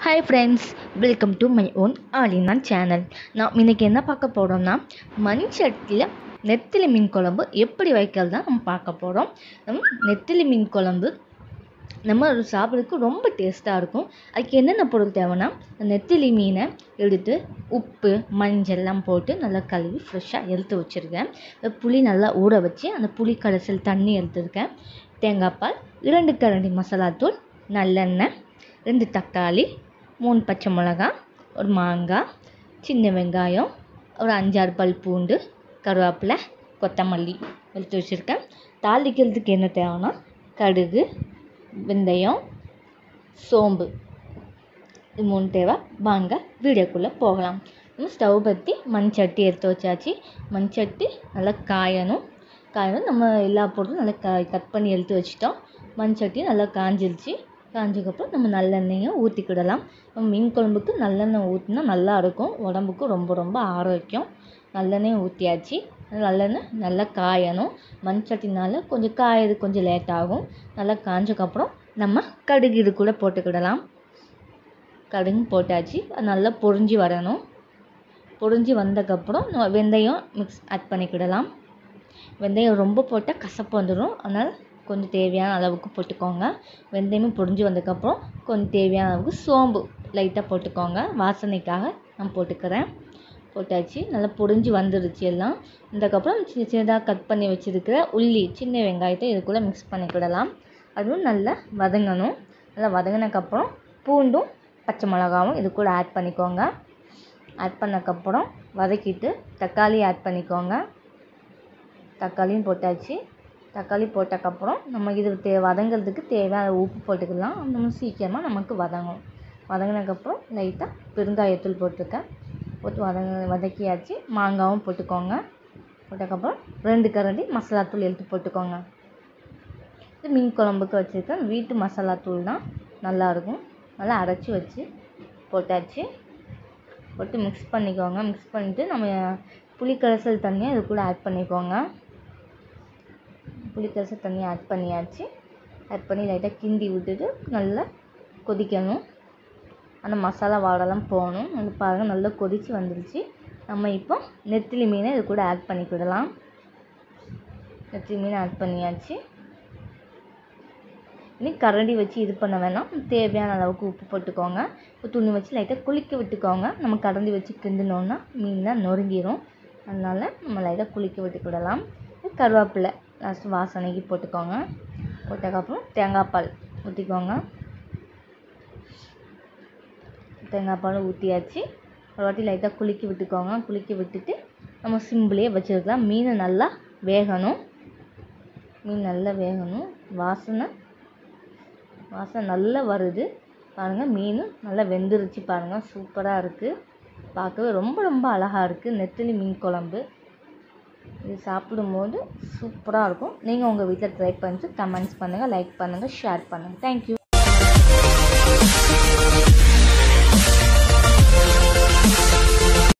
hi friends welcome to my own ஆலினான் channel நான் இன்றைக்கி என்ன பார்க்க போகிறோம்னா மண் சட்டியில் நெத்திலி மீன் குழம்பு எப்படி வைக்கிறது தான் நம்ம பார்க்க போகிறோம் நம்ம நெத்திலி மீன் குழம்பு நம்ம அது சாப்பிட்றதுக்கு ரொம்ப டேஸ்ட்டாக இருக்கும் அதுக்கு என்னென்ன பொருள் தேவைன்னா நெத்திலி மீனை எடுத்து உப்பு மஞ்சள் எல்லாம் போட்டு நல்லா கழுவி ஃப்ரெஷ்ஷாக எடுத்து வச்சுருக்கேன் புளி நல்லா ஊற வச்சு அந்த புளி கடைசல் தண்ணி எடுத்துருக்கேன் தேங்காய் பால் இரண்டு கரண்டி மசாலாத்தூள் நல்லெண்ணெய் ரெண்டு தக்காளி மூணு பச்சை மிளகா ஒரு மாங்காய் சின்ன வெங்காயம் ஒரு அஞ்சாறு பல் பூண்டு கருவேப்பிலை கொத்தமல்லி எடுத்து வச்சுருக்கேன் தாளிக்கிறதுக்கு என்ன தேவைன்னா கடுகு வெந்தயம் சோம்பு இது மூணு தேவை வாங்க வீடியோக்குள்ளே போகலாம் நம்ம ஸ்டவ் பற்றி மண் சட்டி எடுத்து வச்சாச்சு மண் சட்டி நல்லா காயணும் காயணும் நம்ம எல்லா பொருளும் நல்லா க கட் பண்ணி எடுத்து வச்சிட்டோம் மண் சட்டி நல்லா காஞ்சிருச்சு காஞ்சதுக்கப்புறம் நம்ம நல்லெண்ணெயை ஊற்றிக்கிடலாம் நம்ம மீன் குழம்புக்கு நல்லெண்ணெய் ஊற்றினா நல்லாயிருக்கும் உடம்புக்கு ரொம்ப ரொம்ப ஆரோக்கியம் நல்லெண்ணெய் ஊற்றியாச்சு நல்லெண்ணெய் நல்லா காயணும் மண் சட்டினால கொஞ்சம் காயது கொஞ்சம் லேட் ஆகும் நல்லா காஞ்சதுக்கப்புறம் நம்ம கடுகு இது கூட போட்டுக்கிடலாம் கடுகு போட்டாச்சு அது நல்லா பொரிஞ்சு வரணும் பொரிஞ்சு வந்ததுக்கப்புறம் நம்ம வெந்தயம் மிக்ஸ் ஆட் பண்ணிக்கிடலாம் வெந்தயம் ரொம்ப போட்டால் கசப்பு வந்துடும் அதனால் கொஞ்சம் தேவையான அளவுக்கு போட்டுக்கோங்க வெந்தயமும் பொரிஞ்சு வந்ததுக்கப்புறம் கொஞ்சம் தேவையான அளவுக்கு சோம்பு லைட்டாக போட்டுக்கோங்க வாசனைக்காக நான் போட்டுக்கிறேன் போட்டாச்சு நல்லா பொரிஞ்சு வந்துருச்சு எல்லாம் இதுக்கப்புறம் சின்ன சின்னதாக கட் பண்ணி வச்சுருக்கிற உள்ளி சின்ன வெங்காயத்தை இது கூட மிக்ஸ் பண்ணிக்கிடலாம் அதுவும் நல்லா வதங்கணும் நல்லா வதங்கினதுக்கப்புறம் பூண்டும் பச்சை மிளகாவும் இது கூட ஆட் பண்ணிக்கோங்க ஆட் பண்ணக்கப்புறம் வதக்கிட்டு தக்காளி ஆட் பண்ணிக்கோங்க தக்காளியும் போட்டாச்சு தக்காளி போட்டக்கப்புறம் நம்ம இது தே வதங்கிறதுக்கு தேவையான உப்பு போட்டுக்கலாம் நம்ம சீக்கிரமாக நமக்கு வதங்கும் வதங்கினதுக்கப்புறம் லைட்டாக பெருங்காயத்தூள் போட்டிருக்கேன் போட்டு வதங்க வதக்கியாச்சு மாங்காவும் போட்டுக்கோங்க போட்டக்கப்புறம் ரெண்டு கரண்டி மசாலாத்தூள் எடுத்து போட்டுக்கோங்க இது மீன் குழம்புக்கு வச்சுருக்கேன் வீட்டு மசாலாத்தூள் தான் நல்லாயிருக்கும் நல்லா அரைச்சி வச்சு போட்டாச்சு போட்டு மிக்ஸ் பண்ணிக்கோங்க மிக்ஸ் பண்ணிவிட்டு நம்ம புளிக்கரைசல் தண்ணியை இது கூட ஆட் பண்ணிக்கோங்க புளிக்கரைசல் தண்ணி ஆட் பண்ணியாச்சு ஆட் பண்ணி லைட்டாக கிண்டி விட்டுட்டு நல்லா கொதிக்கணும் அந்த மசாலா வாடெல்லாம் போகணும் அது பாருங்கள் நல்லா கொதித்து வந்துருச்சு நம்ம இப்போ நெத்திலி மீனை இது கூட ஆட் பண்ணிக்கிடலாம் நெத்திலி மீனை ஆட் பண்ணியாச்சு இனி கரண்டி வச்சு இது பண்ண வேணாம் தேவையான அளவுக்கு உப்பு போட்டுக்கோங்க இப்போ துணி வச்சு லைட்டாக குளிக்க விட்டுக்கோங்க நம்ம கரண்டி வச்சு கிண்டினோன்னா மீன்லாம் நொறுங்கிடும் அதனால் நம்ம லைட்டாக குளிக்க விட்டுக்கிடலாம் கருவேப்பிலை லாஸ்ட்டு வாசனைக்கு போட்டுக்கோங்க போட்டதுக்கப்புறம் தேங்காய் பால் ஊற்றிக்கோங்க தேங்காய் பால் ஊற்றியாச்சு ஒரு வாட்டி லைட்டாக குலுக்கி விட்டுக்கோங்க குலுக்கி விட்டுட்டு நம்ம சிம்பிளே வச்சுருக்கலாம் மீன் நல்லா வேகணும் மீன் நல்லா வேகணும் வாசனை வாசனை நல்லா வருது பாருங்கள் மீன் நல்லா வெந்துருச்சு பாருங்கள் சூப்பராக இருக்குது பார்க்கவே ரொம்ப ரொம்ப அழகாக இருக்குது நெத்திலி மீன் குழம்பு இது சாப்பிடும்போது சூப்பராக இருக்கும் நீங்கள் உங்கள் வீட்டில் ட்ரை பண்ணிட்டு கமெண்ட்ஸ் பண்ணுங்கள் லைக் பண்ணுங்கள் ஷேர் பண்ணுங்கள் தேங்க்யூ